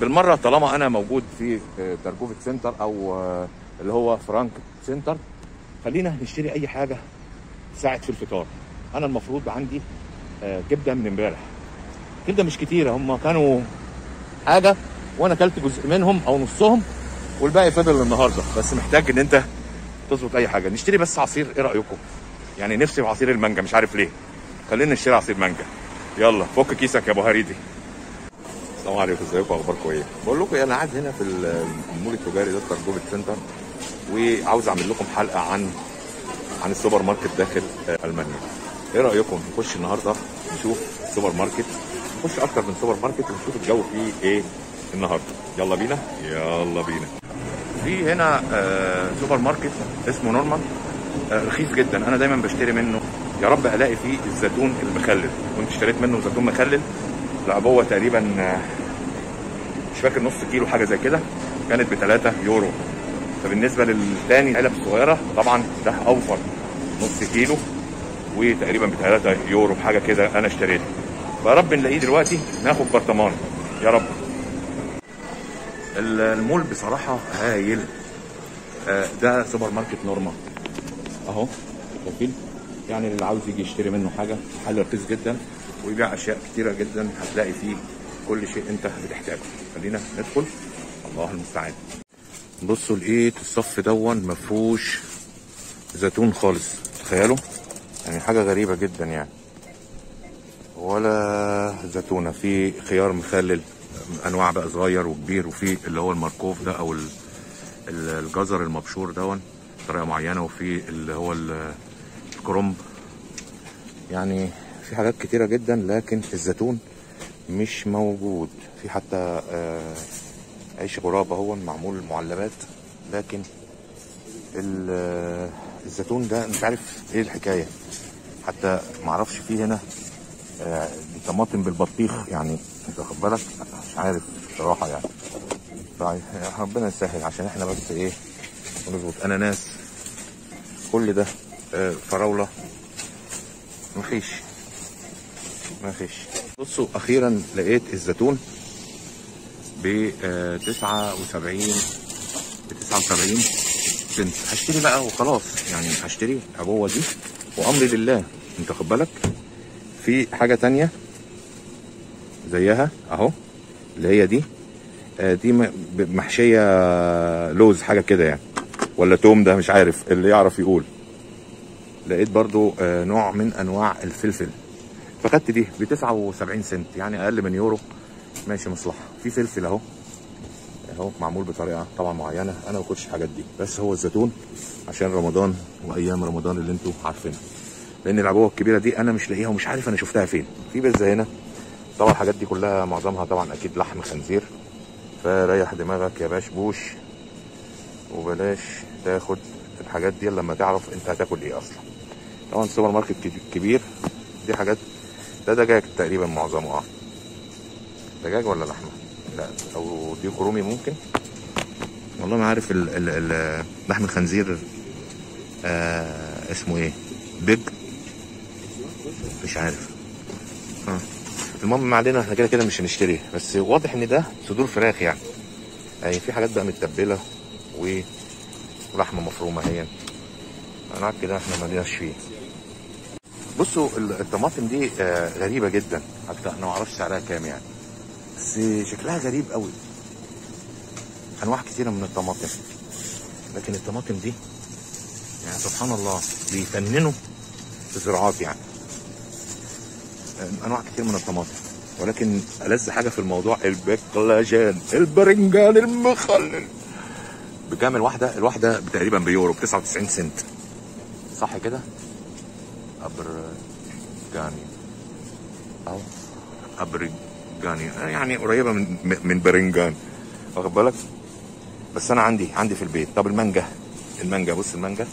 بالمره طالما انا موجود في آه، ترجوفة سنتر او آه، اللي هو فرانك سنتر خلينا نشتري اي حاجه تساعد في الفطار انا المفروض عندي آه، كبده من امبارح كبده مش كتيره هم كانوا حاجه وانا اكلت جزء منهم او نصهم والباقي فضل النهارده بس محتاج ان انت تظبط اي حاجه نشتري بس عصير ايه رايكم يعني نفسي في عصير المانجا مش عارف ليه خلينا نشتري عصير مانجا يلا فك كيسك يا ابو هريدي السلام عليكم ازيكم اخباركم ايه بقول لكم إيه، انا قاعد هنا في المول التجاري ده ترجمه سنتر وعاوز اعمل لكم حلقه عن عن السوبر ماركت داخل آه، المانيا ايه رايكم نخش النهارده نشوف السوبر ماركت نخش اكتر من سوبر ماركت ونشوف الجو فيه ايه النهارده يلا بينا يلا بينا في هنا آه، سوبر ماركت اسمه نورمان آه، رخيص جدا انا دايما بشتري منه يا رب الاقي فيه الزيتون المخلل كنت اشتريت منه زيتون مخلل العبوه تقريبا آه، مش فاكر نص كيلو حاجه زي كده كانت ب 3 يورو فبالنسبه للتاني العلب الصغيره طبعا ده اوفر نص كيلو وتقريبا ب 3 يورو حاجه كده انا اشتريته فيا رب نلاقيه دلوقتي ناخد برطمان يا رب ال- المول بصراحه هايل آه، ده سوبر ماركت نورما اهو شايفين يعني اللي عاوز يجي يشتري منه حاجه محل رخيص جدا ويبيع اشياء كتيره جدا هتلاقي فيه كل شيء انت بتحتاجه خلينا ندخل الله المستعان بصوا لقيت الصف دون ما فيهوش زيتون خالص تخيلوا يعني حاجه غريبه جدا يعني ولا زيتونه في خيار مخلل انواع بقى صغير وكبير وفي اللي هو الماركوف ده او ال- ال- الجزر المبشور دون بطريقه معينه وفي اللي هو ال- الكرنب يعني في حاجات كتيره جدا لكن الزيتون مش موجود في حتى آه، عيش غراب اهو معمول معلبات لكن ال- آه، الزيتون ده مش عارف ايه الحكايه حتى معرفش فيه هنا آه، دي طماطم بالبطيخ يعني انت واخد بالك مش عارف بصراحه يعني طيب ربنا يسهل عشان احنا بس ايه نظبط اناناس كل ده آه، فراوله مفيش مفيش بصوا اخيرا لقيت الزيتون ب 79 ب 79 سنت هشتري بقى وخلاص يعني هشتري العبوه دي وامري لله انت واخد بالك في حاجه تانية زيها اهو اللي هي دي آه، دي م- ب- محشيه لوز حاجه كده يعني ولا توم ده مش عارف اللي يعرف يقول لقيت برضو آه، نوع من انواع الفلفل فخدت دي ب 79 سنت يعني اقل من يورو ماشي مصلحه في فلفل اهو اهو معمول بطريقه طبعا معينه انا ما باخدش الحاجات دي بس هو الزيتون عشان رمضان وايام رمضان اللي انتوا عارفينها لان العبوه الكبيره دي انا مش لاقيها ومش عارف انا شفتها فين في بيتزا هنا طبعا الحاجات دي كلها معظمها طبعا اكيد لحم خنزير فريح دماغك يا باش بوش وبلاش تاخد الحاجات دي إلا لما تعرف انت هتاكل ايه اصلا طبعا السوبر ماركت كب- كبير دي حاجات ده دجاج تقريبا معظمه اه دجاج ولا لحمه لا او دي كرومي ممكن والله ما عارف ال ال ال لحم الخنزير آه اسمه ايه بيج مش عارف اه المهم ما علينا احنا كده كده مش هنشتري بس واضح ان ده صدور فراخ يعني يعني في حاجات بقى متبله و ولحمه مفرومه هي انا عارف كده احنا مالناش فيه بصوا ال- الطماطم دي آه، غريبه جدا حتى انا ما اعرفش سعرها كام يعني بس شكلها غريب قوي انواع كتيره من الطماطم لكن الطماطم دي يعني سبحان الله بيفننوا في الزراعات يعني آه، انواع كتير من الطماطم ولكن ألذ حاجه في الموضوع البقلاجان البرنجان المخلل بكام الواحده الواحده تقريبا بيورو ب 99 سنت صح كده ابرجاني او ابرجاني يعني قريبه من من برنجان واخد بالك بس انا عندي عندي في البيت طب المانجا المانجا بص المانجا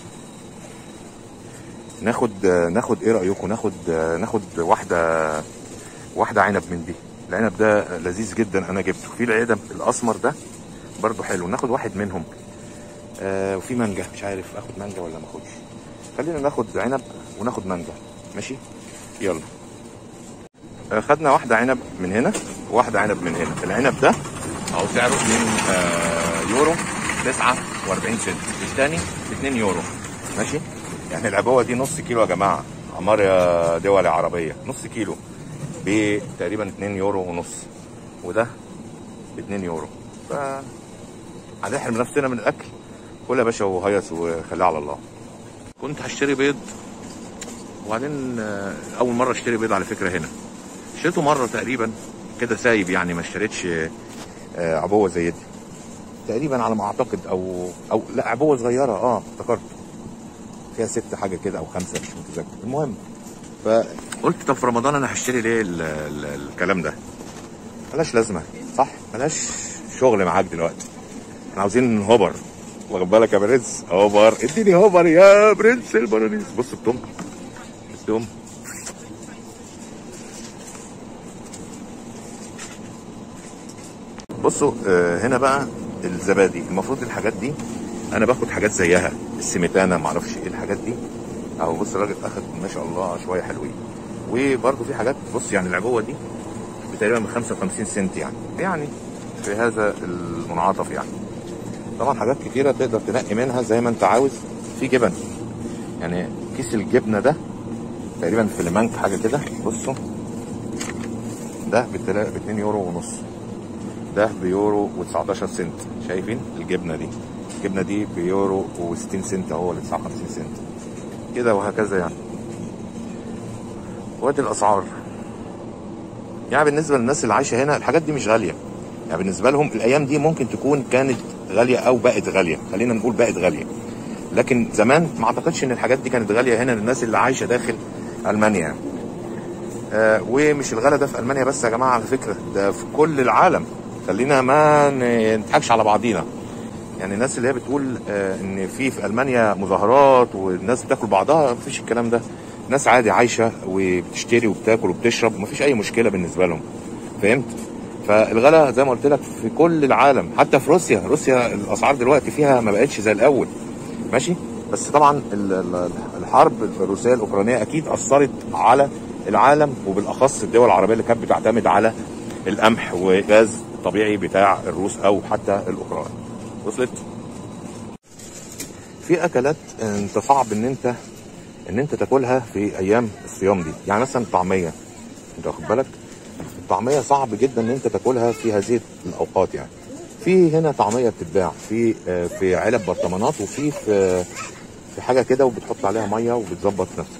ناخد ناخد ايه رايكم ناخد ناخد واحده واحده عنب من دي العنب ده لذيذ جدا انا جبته في العنب الاسمر ده برضو حلو ناخد واحد منهم آه وفي مانجا مش عارف اخد مانجا ولا ما اخدش خلينا ناخد عنب وناخد مانجا ماشي يلا آه خدنا واحده عنب من هنا وواحده عنب من هنا العنب ده او سعره 2 آه، يورو 49 سنت الثاني 2 يورو ماشي يعني العبوه دي نص كيلو يا جماعه عمار يا دول عربيه نص كيلو بتقريبا 2 يورو ونص وده ب 2 يورو ف هنحرم نفسنا من الاكل كل يا باشا وهيص وخليها على الله كنت هشتري بيض وبعدين آه، اول مره اشتري بيض على فكره هنا اشتريته مره تقريبا كده سايب يعني ما اشتريتش آه، عبوه زي دي تقريبا على ما اعتقد او او لا عبوه صغيره اه افتكرت فيها ست حاجه كده او خمسه مش متذكر المهم فقلت طب في رمضان انا هشتري ليه ال ال الكلام ده ملاش لازمه صح ملاش شغل معاك دلوقتي احنا عاوزين هوبر واخد بالك يا برنس هوبر اديني هوبر يا برنس البرانيس بص التوم التوم بصوا آه، هنا بقى الزبادي المفروض الحاجات دي انا باخد حاجات زيها السميتانا معرفش ايه الحاجات دي اهو بص الراجل اخد ما شاء الله شويه حلوين وبرده في حاجات بص يعني العبوه دي تقريبا ب 55 سنت يعني يعني في هذا المنعطف يعني طبعا حاجات كتيره تقدر تنقي منها زي ما انت عاوز في جبن يعني كيس الجبنه ده تقريبا في لمانك حاجه كده بصوا ده ب 2 يورو ونص ده بيورو و19 سنت شايفين الجبنه دي الجبنه دي بيورو و60 سنت اهو ولا 59 سنت كده وهكذا يعني وادي الاسعار يعني بالنسبه للناس اللي عايشه هنا الحاجات دي مش غاليه يعني بالنسبه لهم الايام دي ممكن تكون كانت غاليه او بقت غاليه خلينا نقول بقت غاليه لكن زمان ما اعتقدش ان الحاجات دي كانت غاليه هنا للناس اللي عايشه داخل المانيا يعني. آه ومش الغلا ده في المانيا بس يا جماعه على فكره ده في كل العالم خلينا ما نضحكش على بعضينا يعني الناس اللي هي بتقول آه ان في في المانيا مظاهرات والناس بتاكل بعضها مفيش الكلام ده ناس عادي عايشه وبتشتري وبتاكل وبتشرب ومفيش اي مشكله بالنسبه لهم فهمت فالغلا زي ما قلت لك في كل العالم حتى في روسيا روسيا الاسعار دلوقتي فيها ما بقتش زي الاول ماشي بس طبعا ال- ال- الحرب الروسيه الاوكرانيه اكيد اثرت على العالم وبالاخص الدول العربيه اللي كانت بتعتمد على القمح وغاز طبيعي بتاع الروس او حتى الاوكران وصلت في اكلات انت صعب ان انت ان انت تاكلها في ايام الصيام دي يعني مثلا الطعميه انت واخد بالك الطعميه صعب جدا ان انت تاكلها في هذه الاوقات يعني في هنا طعميه بتتباع في آه، في علب برطمانات وفي في في حاجه كده وبتحط عليها ميه وبتظبط نفسك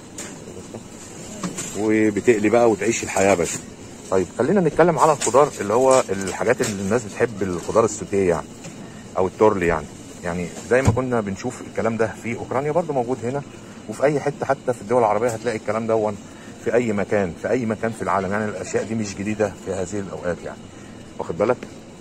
وبتقلي بقى وتعيش الحياه بس طيب خلينا نتكلم على الخضار اللي هو الحاجات اللي الناس بتحب الخضار السوتيه يعني او التورلي يعني يعني زي ما كنا بنشوف الكلام ده في اوكرانيا برضو موجود هنا وفي اي حته حتى في الدول العربيه هتلاقي الكلام ده في اي مكان في اي مكان في العالم يعني الاشياء دي مش جديده في هذه الاوقات يعني واخد بالك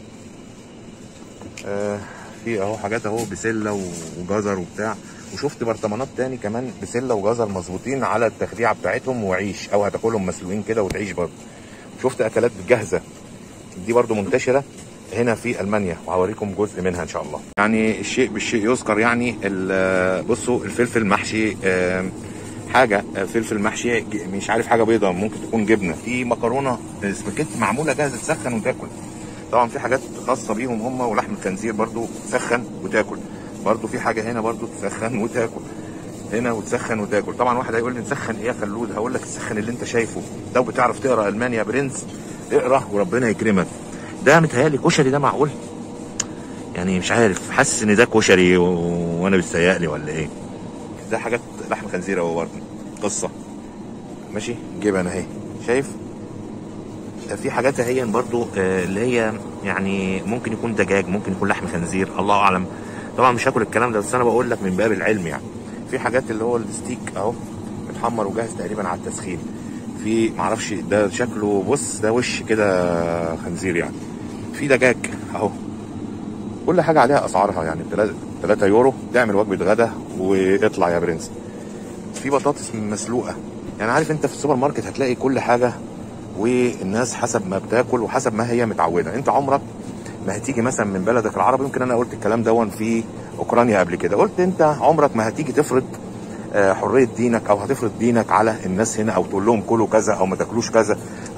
آه في اهو حاجات اهو بسله وجزر وبتاع وشفت برطمانات تاني كمان بسله وجزر مظبوطين على التخديعه بتاعتهم وعيش او هتاكلهم مسلوقين كده وتعيش برضه شفت اكلات جاهزه دي برضو منتشره هنا في المانيا وهوريكم جزء منها ان شاء الله يعني الشيء بالشيء يذكر يعني ال- بصوا الفلفل محشي آم، حاجه آه، فلفل محشي ج- مش عارف حاجه بيضه ممكن تكون جبنه في مكرونه سباكيتي معموله جاهزه تسخن وتاكل طبعا في حاجات خاصه بيهم هم ولحم الخنزير برضو تسخن وتاكل برضو في حاجه هنا برضو تسخن وتاكل هنا وتسخن وتاكل طبعا واحد هيقول لي نسخن ايه يا خلود هقول لك تسخن اللي انت شايفه لو بتعرف تقرا المانيا يا برنس اقرا وربنا يكرمك ده متهيألي كشري ده معقول يعني مش عارف حاسس ان ده كشري و... وانا بيتهيألي ولا ايه ده حاجات لحم خنزير اهو برضه قصه ماشي جبن اهي شايف في حاجات اهي برضو آه، اللي هي يعني ممكن يكون دجاج ممكن يكون لحم خنزير الله اعلم طبعا مش هاكل الكلام ده بس انا بقول لك من باب العلم يعني في حاجات اللي هو الستيك اهو متحمر وجاهز تقريبا على التسخين في معرفش ده شكله بص ده وش كده خنزير يعني في دجاج اهو كل حاجه عليها اسعارها يعني 3 يورو تعمل وجبه غدا واطلع يا برنس في بطاطس مسلوقه يعني عارف انت في السوبر ماركت هتلاقي كل حاجه والناس حسب ما بتاكل وحسب ما هي متعوده انت عمرك ما هتيجي مثلا من بلدك العربي يمكن انا قلت الكلام دون في اوكرانيا قبل كده قلت انت عمرك ما هتيجي تفرض آه، حريه دينك او هتفرض دينك على الناس هنا او تقول لهم كلوا كذا او ما تاكلوش كذا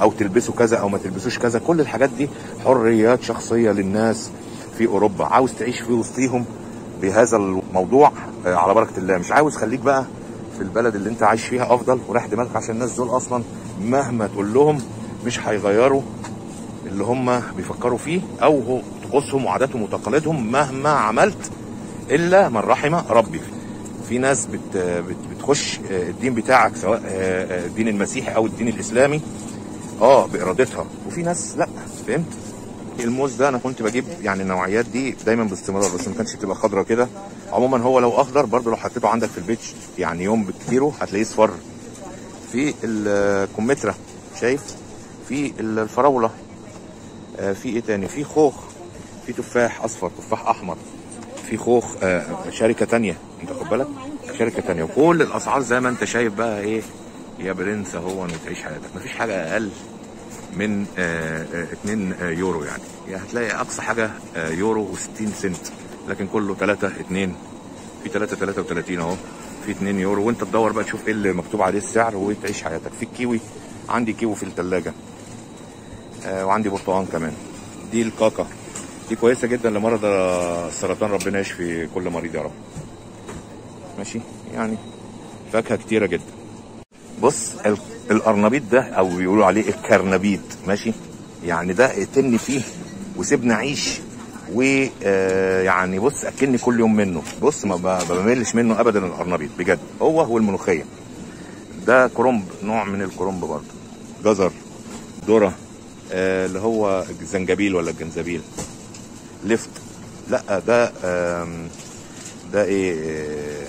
او تلبسوا كذا او ما تلبسوش كذا كل الحاجات دي حريات شخصيه للناس في اوروبا عاوز تعيش في وسطيهم بهذا الموضوع آه، على بركه الله مش عاوز خليك بقى في البلد اللي انت عايش فيها افضل وراح دماغك عشان الناس دول اصلا مهما تقول لهم مش هيغيروا اللي هم بيفكروا فيه او هو طقوسهم وعاداتهم وتقاليدهم مهما عملت الا من رحم ربي في ناس بت بت بتخش آه، الدين بتاعك سواء آه، آه، الدين المسيحي او الدين الاسلامي اه بارادتها وفي ناس لا فهمت الموز ده انا كنت بجيب يعني النوعيات دي دايما باستمرار بس ما كانش تبقى خضرا كده عموما هو لو اخضر برضه لو حطيته عندك في البيت يعني يوم بكتيره هتلاقيه اصفر في الكمثرى شايف في الفراوله آه، في ايه تاني في خوخ في تفاح اصفر تفاح احمر في خوخ آه، شركه تانية انت خد بالك شركه تانية وكل الاسعار زي ما انت شايف بقى ايه يا برنس اهو وتعيش حياتك مفيش حاجه اقل من آه، آه، 2 آه، يورو يعني يعني هتلاقي اقصى حاجه آه، يورو و60 سنت لكن كله 3 2 في 3 33 اهو في 2 يورو وانت تدور بقى تشوف ايه اللي مكتوب عليه السعر وتعيش حياتك في الكيوي عندي كيوي في الثلاجه آه، وعندي برتقال كمان دي الكاكا دي كويسه جدا لمرضى السرطان ربنا يشفي كل مريض يا رب ماشي يعني فاكهه كتيره جدا بص ال- القرنبيط ده او بيقولوا عليه الكرنبيط ماشي يعني ده اقتلني فيه وسيبني اعيش ويعني بص اكلني كل يوم منه بص ما ب- ما بملش منه ابدا القرنبيط بجد هو والملوخيه ده كرنب نوع من الكرنب برضه جزر ذره آه اللي هو الزنجبيل ولا الجنزبيل لفت لا ده آم، ده ايه آه،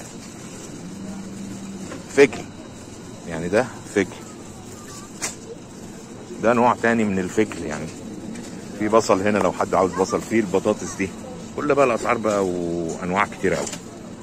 فجل يعني ده فجل ده نوع تاني من الفجل يعني في بصل هنا لو حد عاوز بصل فيه البطاطس دي كل بقى الاسعار بقى وانواع كتيره قوي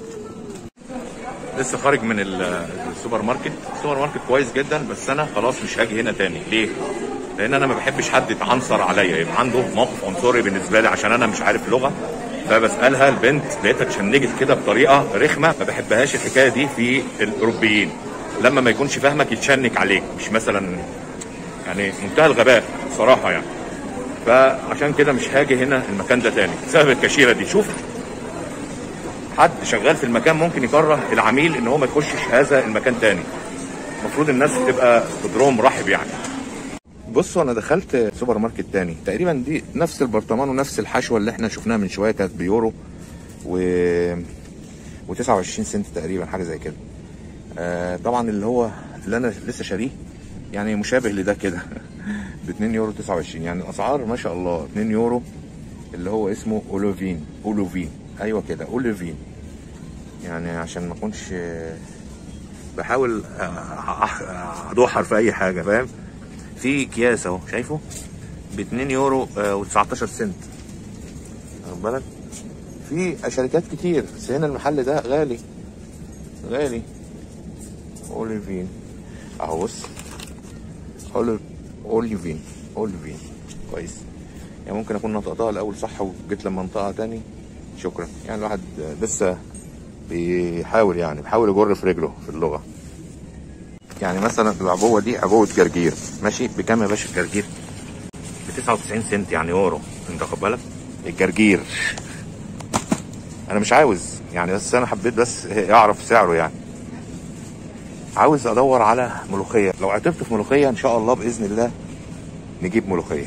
لسه خارج من ال- السوبر ماركت السوبر ماركت كويس جدا بس انا خلاص مش هاجي هنا تاني ليه لان انا ما بحبش حد يتعنصر عليا يبقى عنده موقف عنصري بالنسبه لي عشان انا مش عارف لغه فبسالها البنت لقيتها اتشنجت كده بطريقه رخمه ما بحبهاش الحكايه دي في الاوروبيين لما ما يكونش فاهمك يتشنك عليك مش مثلا يعني منتهى الغباء صراحه يعني فعشان كده مش هاجي هنا المكان ده تاني بسبب الكاشيره دي شوف حد شغال في المكان ممكن يكره العميل ان هو ما يخشش هذا المكان تاني المفروض الناس تبقى صدرهم رحب يعني بصوا انا دخلت سوبر ماركت تاني تقريبا دي نفس البرطمان ونفس الحشوه اللي احنا شفناها من شويه كانت بيورو و و 29 سنت تقريبا حاجه زي كده آه طبعا اللي هو اللي انا لسه شاريه يعني مشابه لده كده ب 2 يورو 29 يعني الاسعار ما شاء الله 2 يورو اللي هو اسمه اولوفين اولوفين ايوه كده اولوفين يعني عشان ما اكونش آه، بحاول آه، أح- ادوحر في اي حاجه فاهم في اكياس اهو شايفه ب 2 يورو و19 سنت واخد بالك في شركات كتير بس هنا المحل ده غالي غالي اوليفين اهو بص أولي- اوليفين اوليفين كويس يعني ممكن اكون نطقتها الاول صح وجيت لما انطقها تاني شكرا يعني الواحد لسه بيحاول يعني بيحاول يجر في رجله في اللغه يعني مثلا العبوه دي عبوه جرجير ماشي بكام يا باشا الجرجير ب 99 سنت يعني يورو انت واخد بالك الجرجير انا مش عاوز يعني بس انا حبيت بس اعرف سعره يعني عاوز ادور على ملوخيه لو عطفت في ملوخيه ان شاء الله باذن الله نجيب ملوخيه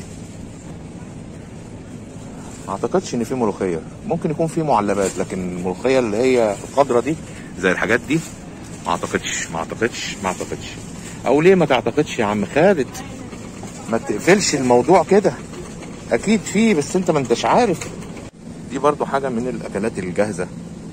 ما اعتقدش ان في ملوخيه ممكن يكون في معلبات لكن الملوخيه اللي هي الخضره دي زي الحاجات دي ما اعتقدش ما اعتقدش ما اعتقدش او ليه ما تعتقدش يا عم خالد ما تقفلش الموضوع كده اكيد فيه بس انت ما انتش عارف دي برضو حاجه من الاكلات الجاهزه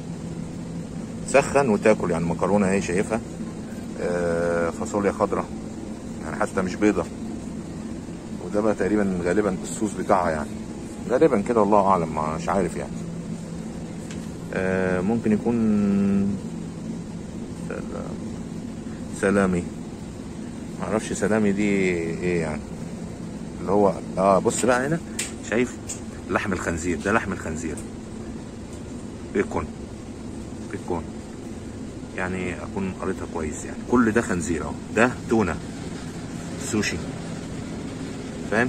سخن وتاكل يعني مكرونه اهي شايفها آه، فاصوليا خضراء يعني حتى مش بيضه وده بقى تقريبا غالبا الصوص بتاعها يعني غالبا كده الله اعلم ما- مش عارف يعني آه، ممكن يكون سلام سلامي معرفش سلامي دي ايه يعني اللي هو اه بص بقى هنا شايف لحم الخنزير ده لحم الخنزير بيكون بيكون يعني اكون قريتها كويس يعني كل ده خنزير اهو ده تونه سوشي فاهم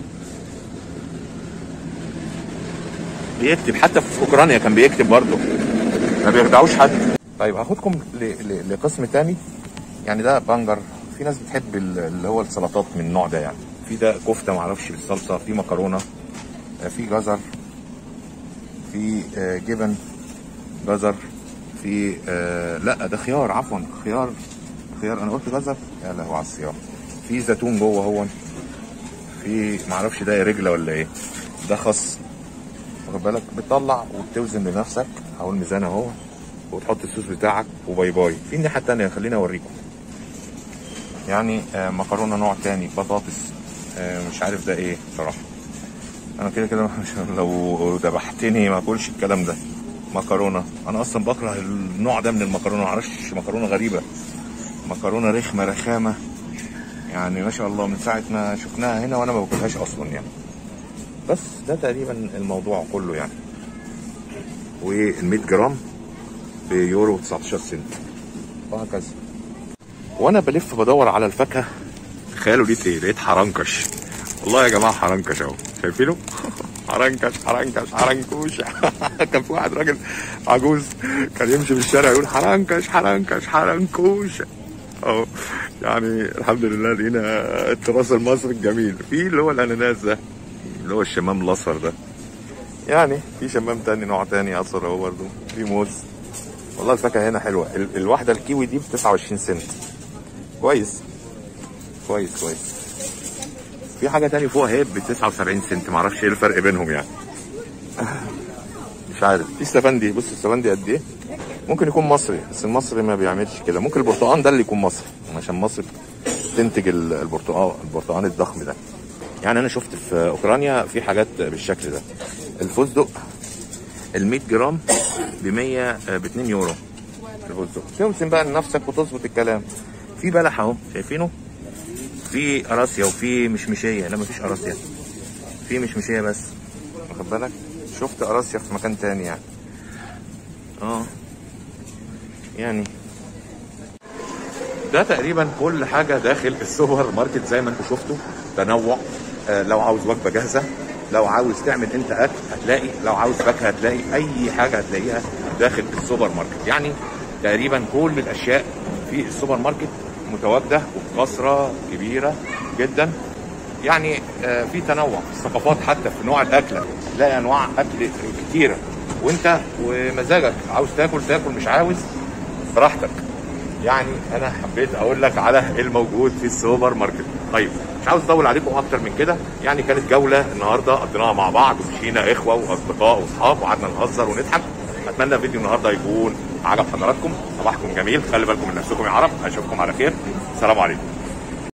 بيكتب حتى في اوكرانيا كان بيكتب برضه ما بيخدعوش حد طيب هاخدكم ل- ل- لقسم تاني يعني ده بنجر في ناس بتحب ال- اللي هو السلطات من النوع ده يعني في ده كفته معرفش بالصلصه في مكرونه آه، في جزر في آه، جبن جزر في آه لا ده خيار عفوا خيار خيار انا قلت جزر يا لهوي على الصيام في زيتون جوه هو في معرفش ده رجله ولا ايه ده خس واخد بالك بتطلع وبتوزن لنفسك اهو الميزان اهو وتحط الصوص بتاعك وباي باي في الناحيه التانيه خليني اوريكم يعني آه مكرونه نوع تاني بطاطس آه مش عارف ده ايه بصراحه انا كده كده مش- لو ذبحتني ما اكلش الكلام ده مكرونه انا اصلا بكره النوع ده من المكرونه ما اعرفش مكرونه غريبه مكرونه رخمه رخامه يعني ما شاء الله من ساعه ما شفناها هنا وانا ما باكلهاش اصلا يعني بس ده تقريبا الموضوع كله يعني وال 100 جرام بيورو 19 سنت وهكذا وانا بلف بدور على الفاكهه تخيلوا لقيت ايه لقيت حرنكش والله يا جماعه حرنكش اهو شايفينه حرنكش حرنكش حرنكوش كان في واحد راجل عجوز كان يمشي في الشارع يقول حرنكش حرنكش حرنكوش اهو يعني الحمد لله لقينا التراث المصري الجميل في اللي هو الاناناس ده اللي هو الشمام الاصفر ده يعني في شمام تاني نوع تاني اصفر اهو برضه في موز والله الفاكهه هنا حلوه ال- الواحده الكيوي دي ب 29 سنت كويس كويس كويس في حاجه تاني فوق اهي ب 79 سنت معرفش ايه الفرق بينهم يعني مش عارف في استفندي بص استفندي قد ايه ممكن يكون مصري بس المصري ما بيعملش كده ممكن البرتقال ده اللي يكون مصري عشان مصر تنتج ال- البرتقال البرتقال الضخم ده يعني انا شفت في اوكرانيا في حاجات بالشكل ده الفستق ال 100 جرام ب 100 ب 2 يورو الفستق توزن بقى لنفسك وتظبط الكلام في بلح اهو شايفينه في قراصية وفي مشمشية لا مفيش قراصية في مشمشية بس واخد بالك شفت قراصية في مكان تاني يعني اه يعني ده تقريبا كل حاجة داخل السوبر ماركت زي ما انتم شفتوا تنوع آه لو عاوز وجبة جاهزة لو عاوز تعمل انت اكل هتلاقي لو عاوز فاكهة هتلاقي اي حاجة هتلاقيها داخل السوبر ماركت يعني تقريبا كل الاشياء في السوبر ماركت متواجدة وبكثرة كبيرة جدا يعني آه، في تنوع في الثقافات حتى في نوع الاكله تلاقي انواع اكل كتيره وانت ومزاجك عاوز تاكل تاكل مش عاوز براحتك يعني انا حبيت اقول لك على الموجود في السوبر ماركت طيب مش عاوز اطول عليكم اكتر من كده يعني كانت جوله النهارده قضيناها مع بعض ومشينا اخوه واصدقاء واصحاب وقعدنا نهزر ونضحك اتمنى فيديو النهارده يكون عجب حضراتكم صباحكم جميل خلي بالكم من نفسكم يا عرب اشوفكم على خير السلام عليكم